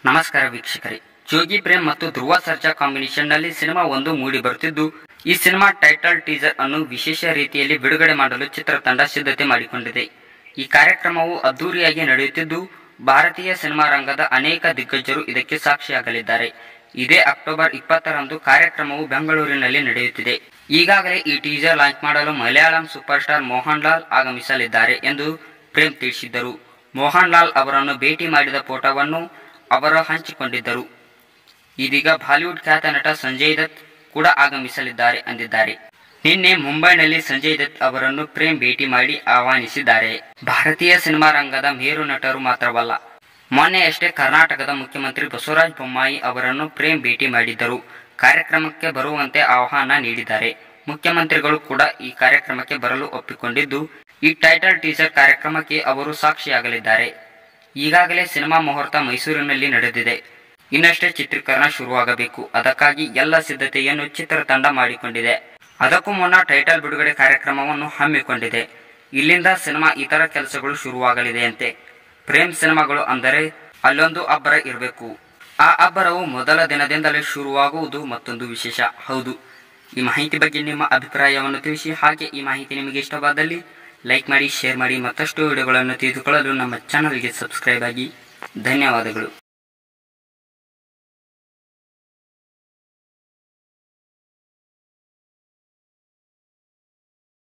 ನಮಸ್ಕಾರ ವೀಕ್ಷಕರೇ ಜೋಗಿ ಪ್ರೇಮ್ ಮತ್ತು ಧ್ರುವ ಸರ್ಜಾ ಕಾಂಬಿನೇಷನ್ ನಲ್ಲಿ ಸಿನಿಮಾ ಒಂದು ಮೂಡಿ ಬರುತ್ತಿದ್ದು ಈ ಸಿನಿಮಾ ಟೈಟಲ್ ಟೀಸರ್ ಅನ್ನು ವಿಶೇಷ ರೀತಿಯಲ್ಲಿ ಬಿಡುಗಡೆ ಮಾಡಲು ಚಿತ್ರತಂಡ ಸಿದ್ಧತೆ ಮಾಡಿಕೊಂಡಿದೆ ಈ ಕಾರ್ಯಕ್ರಮವು ಅದ್ದೂರಿಯಾಗಿ ನಡೆಯುತ್ತಿದ್ದು ಭಾರತೀಯ ಸಿನಿಮಾ ರಂಗದ ಅನೇಕ ದಿಗ್ಗಜರು ಇದಕ್ಕೆ ಸಾಕ್ಷಿಯಾಗಲಿದ್ದಾರೆ ಇದೇ ಅಕ್ಟೋಬರ್ ಇಪ್ಪತ್ತರಂದು ಕಾರ್ಯಕ್ರಮವು ಬೆಂಗಳೂರಿನಲ್ಲಿ ನಡೆಯುತ್ತಿದೆ ಈಗಾಗಲೇ ಈ ಟೀಸರ್ ಲಾಂಚ್ ಮಾಡಲು Malayalam super star Mohanlal ಆಗಮಿಸಲಿದ್ದಾರೆ ಎಂದು ಪ್ರೇಮ್ ತಿಳಿಸಿದ್ದರು ಮೋಹನ್ ಲಾಲ್ ಅವರನ್ನು ಭೇಟಿ ಮಾಡಿದ ಫೋಟೋವನ್ನು ಅವರು ಹಂಚಿಕೊಂಡಿದ್ದರು ಇದೀಗ ಬಾಲಿವುಡ್ ಖ್ಯಾತ ನಟ ಸಂಜಯ್ ದತ್ ಕೂಡ ಆಗಮಿಸಲಿದ್ದಾರೆ ಅಂದಿದ್ದಾರೆ ನಿನ್ನೆ ಮುಂಬೈನಲ್ಲಿ ಸಂಜಯ್ ದತ್ ಅವರನ್ನು ಪ್ರೇಮ್ ಭೇಟಿ ಮಾಡಿ ಆಹ್ವಾನಿಸಿದ್ದಾರೆ ಭಾರತೀಯ ಸಿನಿಮಾ ರಂಗದ ಮೇರು ನಟರು ಮಾತ್ರವಲ್ಲ ಮೊನ್ನೆಯಷ್ಟೇ ಕರ್ನಾಟಕದ ಮುಖ್ಯಮಂತ್ರಿ ಬಸವರಾಜ ಬೊಮ್ಮಾಯಿ ಅವರನ್ನು ಪ್ರೇಮ್ ಭೇಟಿ ಮಾಡಿದ್ದರು ಕಾರ್ಯಕ್ರಮಕ್ಕೆ ಬರುವಂತೆ ಆಹ್ವಾನ ನೀಡಿದ್ದಾರೆ ಮುಖ್ಯಮಂತ್ರಿಗಳು ಕೂಡ ಈ ಕಾರ್ಯಕ್ರಮಕ್ಕೆ ಬರಲು ಒಪ್ಪಿಕೊಂಡಿದ್ದು ಈ ಟೈಟಲ್ ಟೀಸರ್ ಕಾರ್ಯಕ್ರಮಕ್ಕೆ ಅವರು ಸಾಕ್ಷಿಯಾಗಲಿದ್ದಾರೆ ಈಗಾಗಲೇ ಸಿನಿಮಾ ಮುಹೂರ್ತ ಮೈಸೂರಿನಲ್ಲಿ ನಡೆದಿದೆ ಇನ್ನಷ್ಟೇ ಚಿತ್ರೀಕರಣ ಶುರುವಾಗಬೇಕು ಅದಕ್ಕಾಗಿ ಎಲ್ಲ ಸಿದ್ಧತೆಯನ್ನು ಚಿತ್ರತಂಡ ಮಾಡಿಕೊಂಡಿದೆ ಅದಕ್ಕೂ ಮುನ್ನ ಟೈಟಲ್ ಬಿಡುಗಡೆ ಕಾರ್ಯಕ್ರಮವನ್ನು ಹಮ್ಮಿಕೊಂಡಿದೆ ಇಲ್ಲಿಂದ ಸಿನಿಮಾ ಇತರ ಕೆಲಸಗಳು ಶುರುವಾಗಲಿದೆಯಂತೆ ಪ್ರೇಮ್ ಸಿನಿಮಾಗಳು ಅಂದರೆ ಅಲ್ಲೊಂದು ಅಬ್ಬರ ಇರಬೇಕು ಆ ಅಬ್ಬರವು ಮೊದಲ ದಿನದಿಂದಲೇ ಶುರುವಾಗುವುದು ಮತ್ತೊಂದು ವಿಶೇಷ ಹೌದು ಈ ಮಾಹಿತಿ ಬಗ್ಗೆ ನಿಮ್ಮ ಅಭಿಪ್ರಾಯವನ್ನು ತಿಳಿಸಿ ಹಾಗೆ ಈ ಮಾಹಿತಿ ನಿಮಗೆ ಇಷ್ಟವಾದಲ್ಲಿ ಲೈಕ್ ಮಾಡಿ ಶೇರ್ ಮಾಡಿ ಮತ್ತಷ್ಟು ವಿಡಿಯೋಗಳನ್ನು ತಿಳಿದುಕೊಳ್ಳಲು ನಮ್ಮ ಚಾನಲ್ಗೆ ಸಬ್ಸ್ಕ್ರೈಬ್ ಆಗಿ ಧನ್ಯವಾದಗಳು